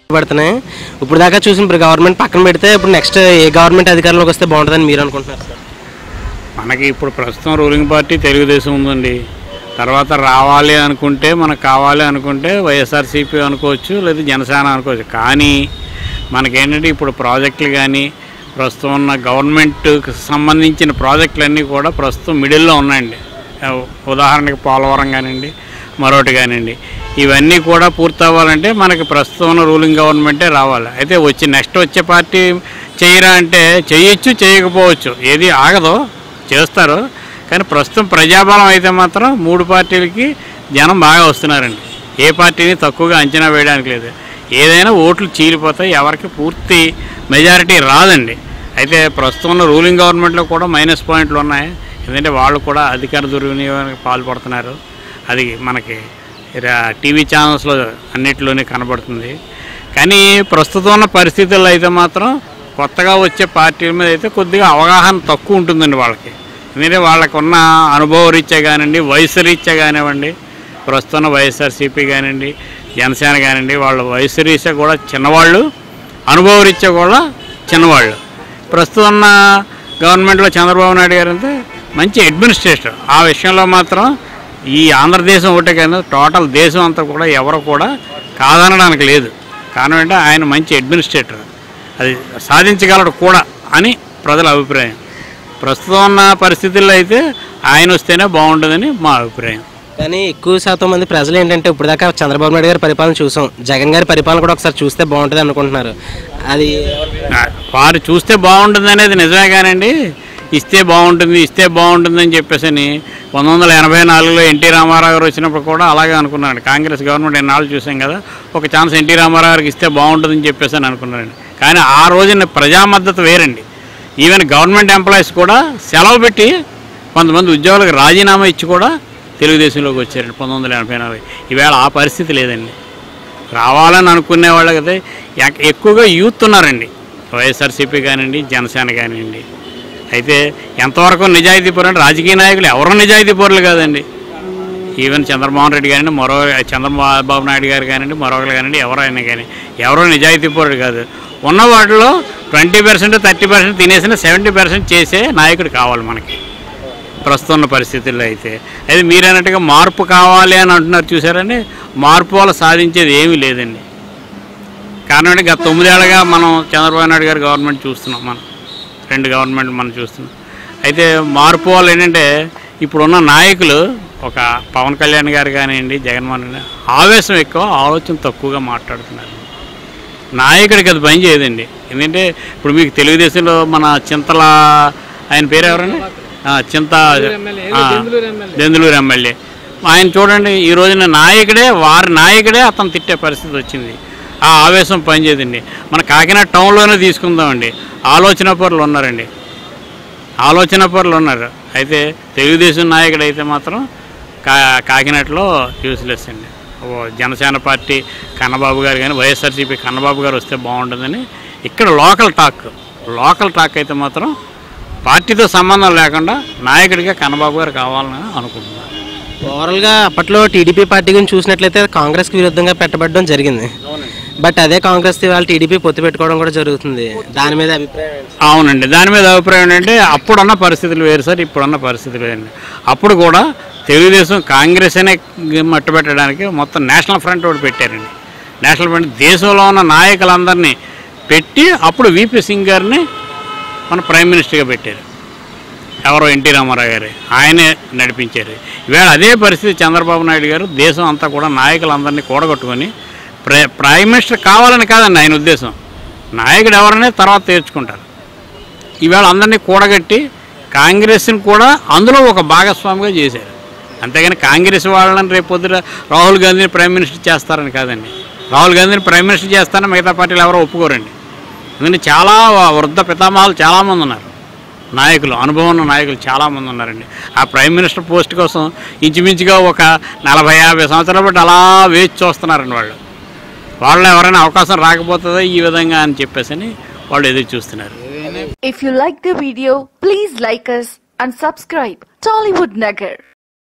పడుతున్నాయి ఇప్పుడు దాకా చూసిన ఇప్పుడు గవర్నమెంట్ పక్కన పెడితే ఇప్పుడు నెక్స్ట్ ఏ గవర్నమెంట్ అధికారంలోకి వస్తే బాగుంటుందని మీరు అనుకుంటున్నారు సార్ మనకి ఇప్పుడు ప్రస్తుతం రూలింగ్ పార్టీ తెలుగుదేశం ఉందండి తర్వాత రావాలి అనుకుంటే మనకు కావాలి అనుకుంటే వైఎస్ఆర్సీపీ అనుకోవచ్చు లేదా జనసేన అనుకోవచ్చు కానీ మనకేంటంటే ఇప్పుడు ప్రాజెక్టులు కానీ ప్రస్తుతం ఉన్న గవర్నమెంట్కి సంబంధించిన ప్రాజెక్టులన్నీ కూడా ప్రస్తుతం మిడిల్లో ఉన్నాయండి ఆ, ఉదాహరణకి పోలవరం కానివ్వండి మరొకటి కానివ్వండి ఇవన్నీ కూడా పూర్తి అవ్వాలంటే మనకి ప్రస్తుతం ఉన్న రూలింగ్ గవర్నమెంటే రావాలి అయితే వచ్చి నెక్స్ట్ వచ్చే పార్టీ చేయరా అంటే చేయొచ్చు చేయకపోవచ్చు ఏది ఆగదో చేస్తారు కానీ ప్రస్తుతం ప్రజాబలం అయితే మాత్రం మూడు పార్టీలకి జనం బాగా వస్తున్నారండి ఏ పార్టీని తక్కువగా అంచనా వేయడానికి లేదు ఏదైనా ఓట్లు చీలిపోతాయి ఎవరికి పూర్తి మెజారిటీ రాదండి అయితే ప్రస్తుతం ఉన్న రూలింగ్ గవర్నమెంట్లో కూడా మైనస్ పాయింట్లు ఉన్నాయి ఎందుకంటే వాళ్ళు కూడా అధికార దుర్వినియోగానికి పాల్పడుతున్నారు అది మనకి రా- టీవీ ఛానల్స్లో అన్నిటిలోనే కనబడుతుంది కానీ ప్రస్తుతం ఉన్న పరిస్థితుల్లో అయితే మాత్రం కొత్తగా వచ్చే పార్టీల మీద అయితే కొద్దిగా అవగాహన తక్కువ ఉంటుందండి వాళ్ళకి ఎందుకంటే వాళ్ళకు ఉన్న అనుభవ రీత్యా కానివ్వండి వయసు రీత్యా కానివ్వండి ప్రస్తుతం వైఎస్ఆర్సీపీ కానివ్వండి జనసేన కానివ్వండి వాళ్ళ వయసు రీత్యా కూడా చిన్నవాళ్ళు అనుభవ రీత్యా కూడా చిన్నవాళ్ళు ప్రస్తుతం ఉన్న గవర్నమెంట్లో చంద్రబాబు నాయుడు గారు అంటే మంచి అడ్మినిస్ట్రేటర్ ఆ విషయంలో మాత్రం ఈ ఆంధ్రదేశం ఒకటే కాదు టోటల్ దేశం అంతా కూడా ఎవరు కూడా కాదనడానికి లేదు కారణం అంటే ఆయన మంచి అడ్మినిస్ట్రేటర్ అది సాధించగలడు కూడా అని ప్రజల అభిప్రాయం ప్రస్తుతం ఉన్న పరిస్థితుల్లో అయితే ఆయన వస్తేనే బాగుంటుందని మా అభిప్రాయం కానీ ఎక్కువ శాతం మంది ప్రజలు ఏంటంటే ఇప్పుడు దాకా చంద్రబాబు నాయుడు గారి పరిపాలన చూసాం జగన్ గారి పరిపాలన కూడా ఒకసారి చూస్తే బాగుంటుంది అనుకుంటున్నారు అది ఆ, వారు చూస్తే బాగుంటుంది అనేది నిజమే కానండి ఇస్తే బాగుంటుంది ఇస్తే బాగుంటుంది అని చెప్పేసి అని పంతొమ్మిది వందల ఎనభై నాలుగులో ఎన్టీ రామారావు గారు వచ్చినప్పుడు కూడా అలాగే అనుకున్నాడు కాంగ్రెస్ గవర్నమెంట్ ఎన్నాళ్ళు చూసాం కదా ఒక ఛాన్స్ ఎన్టీ రామారావు గారికి ఇస్తే బాగుంటుందని చెప్పేసి అని అనుకున్నారండి కానీ ఆ రోజున ప్రజా మద్దతు వేరండి ఈవెన్ గవర్నమెంట్ ఎంప్లాయీస్ కూడా సెలవు పెట్టి కొంతమంది ఉద్యోగులకు రాజీనామా ఇచ్చి కూడా తెలుగుదేశంలోకి వచ్చారండి పంతొమ్మిది వందల ఎనభై నాలుగు ఈవేళ ఆ పరిస్థితి లేదండి రావాలని అనుకునే వాళ్ళకైతే ఎక్- ఎక్కువగా యూత్ ఉన్నారండి వైఎస్ఆర్సీపీ కానివ్వండి జనసేన కానివ్వండి అయితే ఎంతవరకు నిజాయితీ పరులు రాజకీయ నాయకులు ఎవరు నిజాయితీ పరులు కాదండి ఈవెన్ చంద్రమోహన్ రెడ్డి కానివ్వండి మరో చంద్రబాబు నాయుడు గారు కానివ్వండి మరొకరు కానివ్వండి ఎవరైనా కానీ ఎవరో నిజాయితీ పరుడు కాదు ఉన్న వాటిలో ట్వంటీ పర్సెంట్ థర్టీ పర్సెంట్ తినేసిన సెవెంటీ పర్సెంట్ చేసే నాయకుడు కావాలి మనకి ప్రస్తుతం ఉన్న పరిస్థితుల్లో అయితే అయితే మీరు అన్నట్టుగా మార్పు కావాలి అని అంటున్నారు చూసారండి మార్పు వల్ల సాధించేది ఏమీ లేదండి కారణం అంటే గత తొమ్మిదేళ్ళగా మనం చంద్రబాబు నాయుడు గారి గవర్నమెంట్ చూస్తున్నాం మనం రెండు గవర్నమెంట్ మనం చూస్తున్నాం అయితే మార్పు వల్ల ఏంటంటే ఇప్పుడున్న నాయకులు ఒక పవన్ కళ్యాణ్ గారు కానివ్వండి జగన్మోహన్ రెడ్డి ఆవేశం ఎక్కువ ఆలోచన తక్కువగా మాట్లాడుతున్నారు నాయకుడికి అది పని చేయదండి ఎందుకంటే ఇప్పుడు మీకు తెలుగుదేశంలో మన చింతల ఆయన పేరు ఎవరండి ఆ, చింత ఆ, దెందులూరు ఎమ్మెల్యే ఆయన చూడండి ఈ రోజున నాయకుడే వారి నాయకుడే అతను తిట్టే పరిస్థితి వచ్చింది ఆ ఆవేశం పనిచేయదండి మన కాకినాడ టౌన్లోనే తీసుకుందామండి ఆలోచన పరులు ఉన్నారండి ఆలోచన పరులు ఉన్నారు అయితే తెలుగుదేశం నాయకుడు అయితే మాత్రం కా కాకినాడలో యూస్లెస్ అండి ఓ జనసేన పార్టీ కన్నబాబు గారు కానీ వైఎస్ఆర్సీపీ కన్నబాబు గారు వస్తే బాగుంటుందని ఇక్కడ లోకల్ టాక్ లోకల్ టాక్ అయితే మాత్రం పార్టీతో సంబంధం లేకుండా నాయకుడిగా కన్నబాబు గారు కావాలని అనుకుంటున్నాను ఓవరాల్గా అప్పట్లో టీడీపీ పార్టీ గురించి చూసినట్లయితే కాంగ్రెస్కి విరుద్ధంగా పెట్టబడడం జరిగింది బట్ అదే కాంగ్రెస్ వాళ్ళు టీడీపీ పొత్తు పెట్టుకోవడం కూడా జరుగుతుంది దాని మీద అభిప్రాయం ఏంటి? అవునండి దాని మీద అభిప్రాయం ఏంటంటే అప్పుడున్న పరిస్థితులు వేరు సార్ ఇప్పుడున్న పరిస్థితులు వేరండి అప్పుడు కూడా తెలుగుదేశం కాంగ్రెస్ అనే మట్టు పెట్టడానికి మొత్తం నేషనల్ ఫ్రంట్ ఒకటి పెట్టారండి నేషనల్ ఫ్రంట్ దేశంలో ఉన్న నాయకులందరినీ పెట్టి అప్పుడు విపి సింగ్ గారిని మన ప్రైమ్ మినిస్టర్గా పెట్టారు ఎవరో ఎన్టీ రామారావు గారు ఆయనే నడిపించారు ఈవేళ అదే పరిస్థితి చంద్రబాబు నాయుడు గారు దేశం అంతా కూడా నాయకులందరినీ కూడగట్టుకొని ప్ర ప్రైమ్ మినిస్టర్ కావాలని కాదండి ఆయన ఉద్దేశం నాయకుడు ఎవరనే తర్వాత తీర్చుకుంటారు ఈవేళ అందరినీ కూడగట్టి కాంగ్రెస్ని కూడా అందులో ఒక భాగస్వామిగా చేశారు అంతేగాని కాంగ్రెస్ వాళ్ళని రేపు పొద్దున రాహుల్ గాంధీని ప్రైమ్ మినిస్టర్ చేస్తారని కాదండి రాహుల్ గాంధీని ప్రైమ్ మినిస్టర్ చేస్తారని మిగతా పార్టీలు ఎవరో ఒప్పుకోరండి ఎందుకంటే చాలా వృద్ధ పితామహాలు చాలామంది ఉన్నారు నాయకులు అనుభవం ఉన్న నాయకులు చాలామంది ఉన్నారండి ఆ ప్రైమ్ మినిస్టర్ పోస్ట్ కోసం ఇంచుమించుగా ఒక నలభై యాభై సంవత్సరాల బట్టి అలా వేచి చూస్తున్నారండి వాళ్ళు వాళ్ళు ఎవరైనా అవకాశం రాకపోతుందో ఈ విధంగా అని చెప్పేసి అని వాళ్ళు ఎదురు చూస్తున్నారు If you like the video, please like us and subscribe Tollywood Nagar.